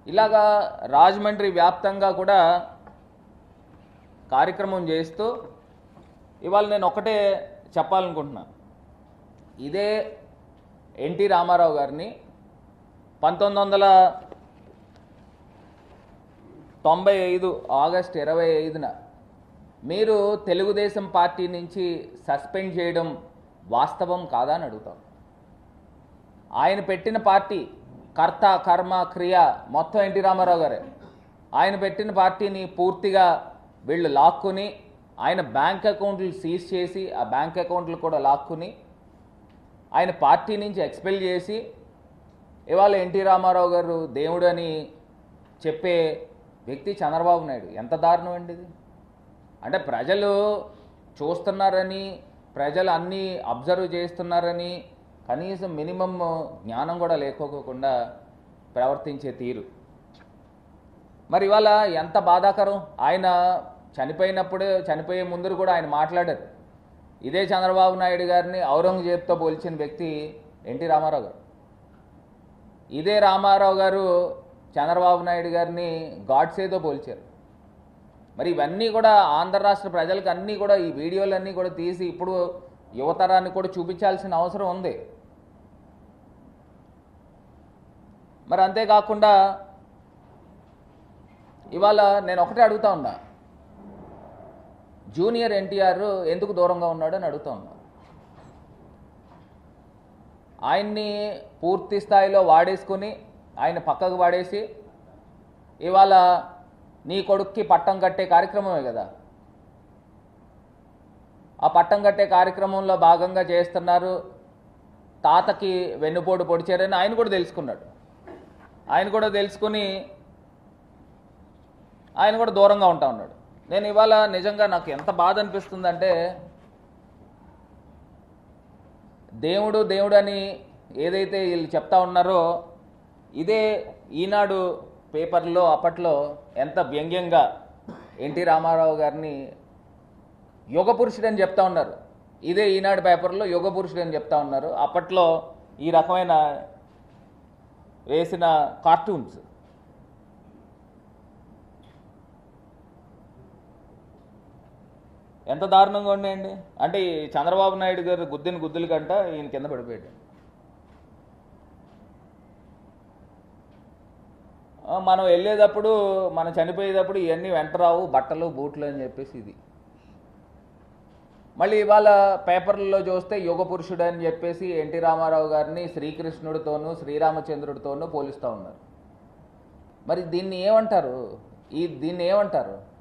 ఇలాగా రాజమండ్రి వ్యాప్తంగా కూడా కార్యక్రమం చేస్తూ ఇవాళ నేను ఒకటే చెప్పాలనుకుంటున్నా ఇదే ఎన్టీ రామారావు గారిని పంతొమ్మిది వందల తొంభై ఐదు ఆగస్ట్ ఇరవై ఐదున మీరు తెలుగుదేశం పార్టీ నుంచి సస్పెండ్ చేయడం వాస్తవం కాదా అని అడుగుతాం ఆయన పెట్టిన పార్టీ కర్త కర్మ క్రియ మొత్తం ఎన్టీ రామారావు గారే ఆయన పెట్టిన పార్టీని పూర్తిగా వీళ్ళు లాక్కుని ఆయన బ్యాంక్ అకౌంట్లు సీజ్ చేసి ఆ బ్యాంక్ అకౌంట్లు కూడా లాక్కుని ఆయన పార్టీ నుంచి ఎక్స్పెల్ చేసి ఇవాళ ఎన్టీ రామారావు గారు దేవుడు అని చెప్పే వ్యక్తి చంద్రబాబు నాయుడు ఎంత దారుణం అండి ఇది అంటే ప్రజలు చూస్తున్నారని ప్రజలు అన్నీ అబ్జర్వ్ చేస్తున్నారని కనీసం మినిమం జ్ఞానం కూడా లేకోకుండా ప్రవర్తించే తీరు మరి ఇవాళ ఎంత బాధాకరం ఆయన చనిపోయినప్పుడు చనిపోయే ముందు కూడా ఆయన మాట్లాడారు ఇదే చంద్రబాబు నాయుడు గారిని ఔరంగజేబ్తో పోల్చిన వ్యక్తి ఎన్టీ రామారావు గారు ఇదే రామారావు గారు చంద్రబాబు నాయుడు గారిని గాడ్సేతో పోల్చారు మరి ఇవన్నీ కూడా ఆంధ్ర రాష్ట్ర ప్రజలకు అన్నీ కూడా ఈ వీడియోలన్నీ కూడా తీసి ఇప్పుడు యువతరాన్ని కూడా చూపించాల్సిన అవసరం ఉంది మరి అంతేకాకుండా ఇవాళ నేను ఒకటే అడుగుతా ఉన్నా జూనియర్ ఎన్టీఆర్ ఎందుకు దూరంగా ఉన్నాడు అని అడుగుతా ఉన్నా ఆయన్ని పూర్తి స్థాయిలో వాడేసుకుని ఆయన పక్కకు వాడేసి ఇవాళ నీ కొడుక్కి పట్టం కట్టే కార్యక్రమమే కదా ఆ పట్టం కట్టే కార్యక్రమంలో భాగంగా చేస్తున్నారు తాతకి వెన్నుపోటు పొడిచారని ఆయన కూడా తెలుసుకున్నాడు ఆయన కూడా తెలుసుకుని ఆయన కూడా దూరంగా ఉంటా ఉన్నాడు నేను ఇవాళ నిజంగా నాకు ఎంత బాధ అనిపిస్తుందంటే దేవుడు దేవుడు అని ఏదైతే వీళ్ళు చెప్తా ఉన్నారో ఇదే ఈనాడు పేపర్లో అప్పట్లో ఎంత వ్యంగ్యంగా ఎన్టీ రామారావు గారిని యుగ పురుషుడు అని చెప్తా ఉన్నారు ఇదే ఈనాడు పేపర్లో యుగ పురుషుడు అని చెప్తా ఉన్నారు అప్పట్లో ఈ రకమైన వేసిన కార్టూన్స్ ఎంత దారుణంగా ఉన్నాయండి అంటే ఈ చంద్రబాబు నాయుడు గారు గుద్దిన గుద్దుల కంట ఈయన కింద పడిపోయాడు ఆ, మనం వెళ్ళేటప్పుడు మనం చనిపోయేటప్పుడు ఇవన్నీ వెంట రావు బట్టలు బూట్లు అని చెప్పేసి ఇది మళ్ళీ ఇవాళ పేపర్లలో చూస్తే యుగ పురుషుడు అని చెప్పేసి ఎన్టీ రామారావు గారిని శ్రీకృష్ణుడితోనూ శ్రీరామచంద్రుడితోనూ పోలిస్తూ ఉన్నారు మరి దీన్ని ఏమంటారు ఈ దీన్ని ఏమంటారు